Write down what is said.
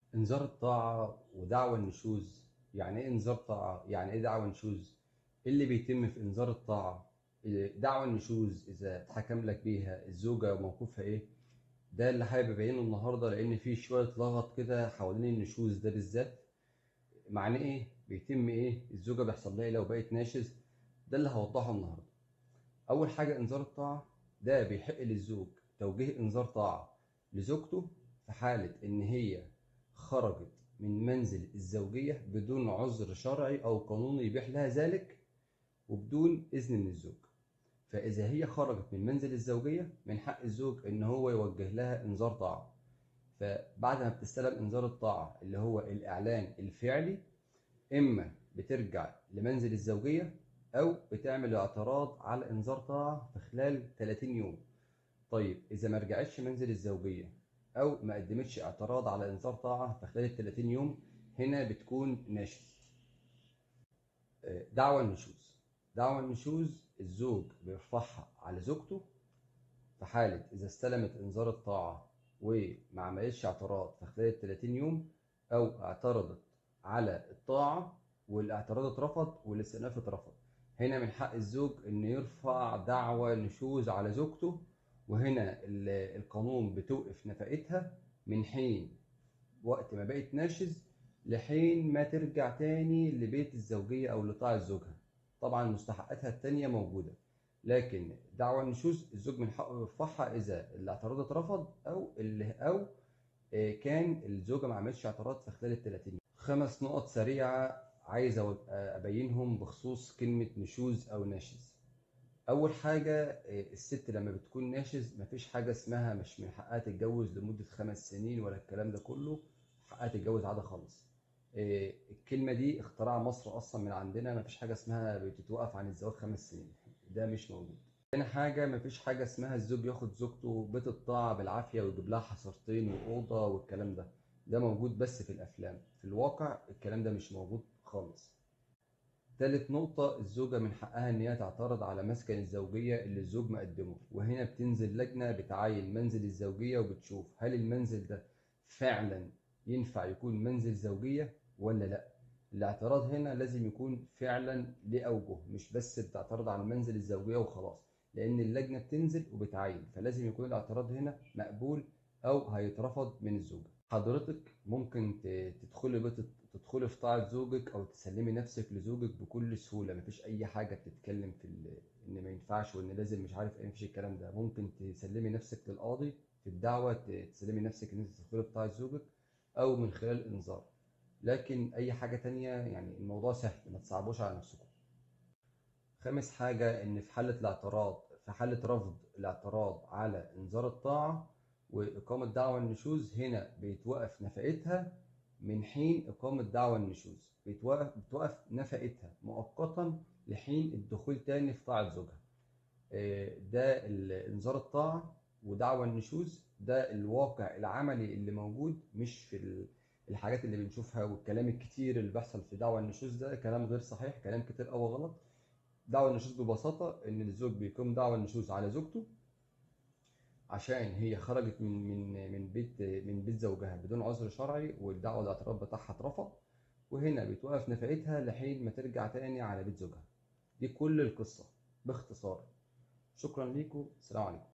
انذار الطاعة ودعوى النشوز يعني ايه انذار طاعة يعني ايه دعوى نشوز ايه اللي بيتم في انذار الطاعة إيه دعوى النشوز اذا اتحكم لك بيها الزوجة موقفها ايه ده اللي حابب ابينه النهارده لان في شوية لغط كده حوالين النشوز ده بالذات معناه ايه بيتم ايه الزوجة بيحصل لها ايه لو بقت ناشز ده اللي هوضحه النهارده اول حاجة انذار الطاعة ده بيحق للزوج توجيه انذار طاعة لزوجته في حالة ان هي خرجت من منزل الزوجية بدون عذر شرعي أو قانوني يبيح لها ذلك وبدون إذن من الزوج فإذا هي خرجت من منزل الزوجية من حق الزوج إن هو يوجه لها إنذار طاعة فبعد ما بتستلم إنذار الطاعة اللي هو الإعلان الفعلي إما بترجع لمنزل الزوجية أو بتعمل اعتراض على إنذار طاعة في خلال 30 يوم طيب إذا ما رجعتش منزل الزوجية او ما قدمتش اعتراض على انذار طاعه في خلال ال 30 يوم هنا بتكون ناشز دعوى النشوز دعوى النشوز الزوج بيرفعها على زوجته في حاله اذا استلمت انذار الطاعه وما عملتش اعتراض في خلال ال 30 يوم او اعترضت على الطاعه والاعتراض اترفض والاستئناف اترفض هنا من حق الزوج ان يرفع دعوى نشوز على زوجته وهنا القانون بتوقف نفقتها من حين وقت ما بقت ناشز لحين ما ترجع تاني لبيت الزوجية أو لطاعة زوجها طبعا مستحقاتها التانية موجودة لكن دعوى النشوز الزوج من حقه يرفعها إذا الاعتراض اترفض أو اللي أو كان الزوجة ما عملتش اعتراض في خلال ال 30 خمس نقط سريعة عايز أبينهم بخصوص كلمة نشوز أو ناشز اول حاجه الست لما بتكون ناشز مفيش حاجه اسمها مش من حقها تتجوز لمده خمس سنين ولا الكلام ده كله حقها تتجوز عادي خالص الكلمه دي اختراع مصر اصلا من عندنا مفيش حاجه اسمها بتتوقف عن الزواج خمس سنين ده مش موجود تاني حاجه مفيش حاجه اسمها الزوج ياخد زوجته بيت الطاعه بالعافيه ويجيب لها حصرتين واوضه والكلام ده ده موجود بس في الافلام في الواقع الكلام ده مش موجود خالص تالت نقطة الزوجة من حقها إن هي تعترض على مسكن الزوجية اللي الزوج مقدمه وهنا بتنزل لجنة بتعاين منزل الزوجية وبتشوف هل المنزل ده فعلا ينفع يكون منزل زوجية ولا لأ الاعتراض هنا لازم يكون فعلا ليه أوجه مش بس بتعترض على منزل الزوجية وخلاص لأن اللجنة بتنزل وبتعاين فلازم يكون الاعتراض هنا مقبول أو هيترفض من الزوجة حضرتك ممكن تدخلي بيت تدخلي في طاعة زوجك أو تسلمي نفسك لزوجك بكل سهولة مفيش أي حاجة بتتكلم في إن ما ينفعش وإن لازم مش عارف إيه مفيش الكلام ده ممكن تسلمي نفسك للقاضي في الدعوة تسلمي نفسك إن أنت تدخلي في طاعة زوجك أو من خلال إنذار لكن أي حاجة تانية يعني الموضوع سهل ما تصعبوش على نفسكم خامس حاجة إن في حالة الاعتراض في حالة رفض الاعتراض على إنذار الطاعة وإقامة دعوى النشوز هنا بيتوقف نفقتها من حين إقامة دعوى النشوز بيتوقف, بتوقف نفقتها مؤقتا لحين الدخول تاني في طاعة زوجها ده إنذار الطاعة ودعوى النشوز ده الواقع العملي اللي موجود مش في الحاجات اللي بنشوفها والكلام الكتير اللي بيحصل في دعوى النشوز ده كلام غير صحيح كلام كتير قوي غلط دعوى النشوز ببساطة إن الزوج بيقيم دعوى النشوز على زوجته عشان هي خرجت من من من بيت من بيت زوجها بدون عذر شرعي والدعوه الاعتراف بتاعها اترفض وهنا بتوقف نفقتها لحين ما ترجع تاني على بيت زوجها دي كل القصه باختصار شكرا ليكم السلام عليكم